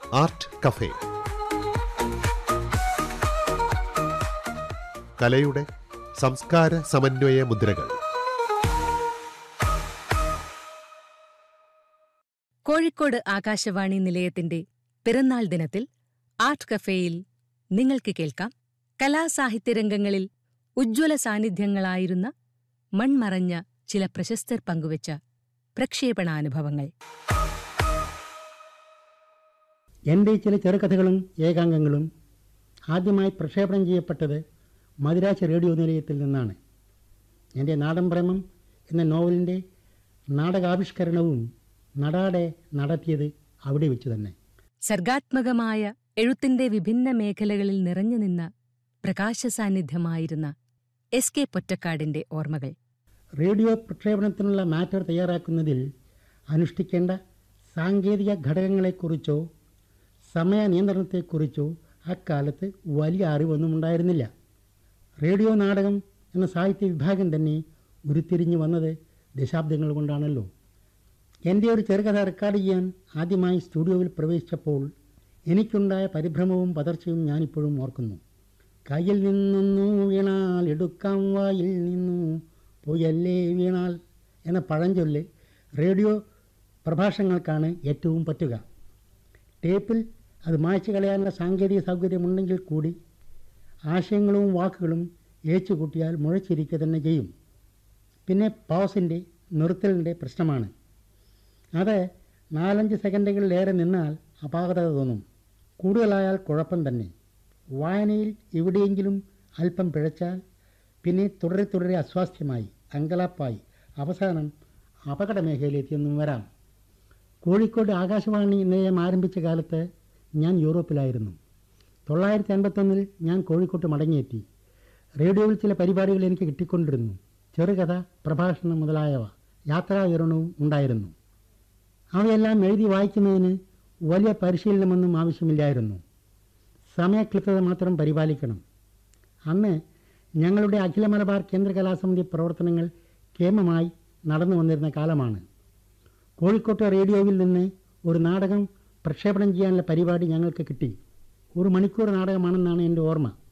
art cafe കലയുടെ സംസ്കാര സമന്വയ മുദ്രകൾ കോഴിക്കോട് ആകാശവാണി നിലയത്തിന്റെ പിറന്നാൾ ദിനത്തിൽ ആർട്ട് കഫേയിൽ നിങ്ങൾക്ക് കേൾക്കാം കലാസാഹിത്യരംഗങ്ങളിൽ ഉജ്ജ്വല സാന്നിധ്യങ്ങളായിരുന്ന മൺമറഞ്ഞ ചില പ്രശസ്തർ പങ്കുവച്ച പ്രക്ഷേപണാനുഭവങ്ങൾ എൻ്റെ ചില ചെറുകഥകളും ഏകാംഗങ്ങളും ആദ്യമായി പ്രക്ഷേപണം ചെയ്യപ്പെട്ടത് മദിരാശ റേഡിയോ നിലയത്തിൽ നിന്നാണ് എൻ്റെ നാടൻ പ്രേമം എന്ന നോവലിൻ്റെ നാടകാവിഷ്കരണവും നടാടെ നടത്തിയത് അവിടെ വെച്ച് തന്നെ സർഗാത്മകമായ എഴുത്തിന്റെ വിഭിന്ന മേഖലകളിൽ നിറഞ്ഞുനിന്ന പ്രകാശസാന്നിധ്യമായിരുന്ന എസ് കെ പൊറ്റക്കാടിന്റെ ഓർമ്മകൾ റേഡിയോ പ്രക്ഷേപണത്തിനുള്ള മാറ്റർ തയ്യാറാക്കുന്നതിൽ അനുഷ്ഠിക്കേണ്ട സാങ്കേതിക ഘടകങ്ങളെക്കുറിച്ചോ സമയ നിയന്ത്രണത്തെക്കുറിച്ചോ അക്കാലത്ത് വലിയ അറിവൊന്നും ഉണ്ടായിരുന്നില്ല റേഡിയോ നാടകം എന്ന സാഹിത്യ വിഭാഗം തന്നെ ഉരുത്തിരിഞ്ഞു വന്നത് ദശാബ്ദങ്ങൾ കൊണ്ടാണല്ലോ എൻ്റെ ഒരു ചെറുകഥ റെക്കോർഡ് ചെയ്യാൻ ആദ്യമായി സ്റ്റുഡിയോയിൽ പ്രവേശിച്ചപ്പോൾ എനിക്കുണ്ടായ പരിഭ്രമവും പതർച്ചയും ഞാനിപ്പോഴും ഓർക്കുന്നു കയ്യിൽ നിന്നൊന്നു വീണാൽ എടുക്കാം വായിൽ നിന്നു പോയല്ലേ വീണാൽ എന്ന പഴഞ്ചൊല്ല് റേഡിയോ പ്രഭാഷണങ്ങൾക്കാണ് ഏറ്റവും പറ്റുക ടേപ്പിൽ അത് മായ്ച്ചു കളയാനുള്ള സാങ്കേതിക സൗകര്യമുണ്ടെങ്കിൽ കൂടി ആശയങ്ങളും വാക്കുകളും ഏച്ചു കൂട്ടിയാൽ മുഴച്ചിരിക്കുക തന്നെ ചെയ്യും പിന്നെ പൗസിൻ്റെ നിർത്തലിൻ്റെ പ്രശ്നമാണ് അത് നാലഞ്ച് സെക്കൻഡുകളിലേറെ നിന്നാൽ അപാകത തോന്നും കൂടുതലായാൽ കുഴപ്പം തന്നെ വായനയിൽ എവിടെയെങ്കിലും അല്പം പിഴച്ചാൽ പിന്നെ തുടരെ തുടരെ അസ്വാസ്ഥ്യമായി അങ്കലാപ്പായി അവസാനം അപകട മേഖലയിലെത്തിയെന്നും വരാം കോഴിക്കോട് ആകാശവാണി നിലയം ആരംഭിച്ച കാലത്ത് ഞാൻ യൂറോപ്പിലായിരുന്നു തൊള്ളായിരത്തി അൻപത്തൊന്നിൽ ഞാൻ കോഴിക്കോട്ട് മടങ്ങിയെത്തി റേഡിയോയിൽ ചില പരിപാടികൾ എനിക്ക് കിട്ടിക്കൊണ്ടിരുന്നു ചെറുകഥ പ്രഭാഷണം മുതലായവ യാത്രാ വിവരണവും ഉണ്ടായിരുന്നു അവയെല്ലാം എഴുതി വായിക്കുന്നതിന് വലിയ പരിശീലനമൊന്നും ആവശ്യമില്ലായിരുന്നു സമയക്ലിപ്തത മാത്രം പരിപാലിക്കണം അന്ന് ഞങ്ങളുടെ അഖില മലബാർ കേന്ദ്ര കലാസമിതി പ്രവർത്തനങ്ങൾ കേമമായി നടന്നു വന്നിരുന്ന കാലമാണ് കോഴിക്കോട്ടെ റേഡിയോയിൽ നിന്ന് ഒരു നാടകം പ്രക്ഷേപണം ചെയ്യാനുള്ള പരിപാടി ഞങ്ങൾക്ക് കിട്ടി ഒരു മണിക്കൂർ നാടകമാണെന്നാണ് എൻ്റെ ഓർമ്മ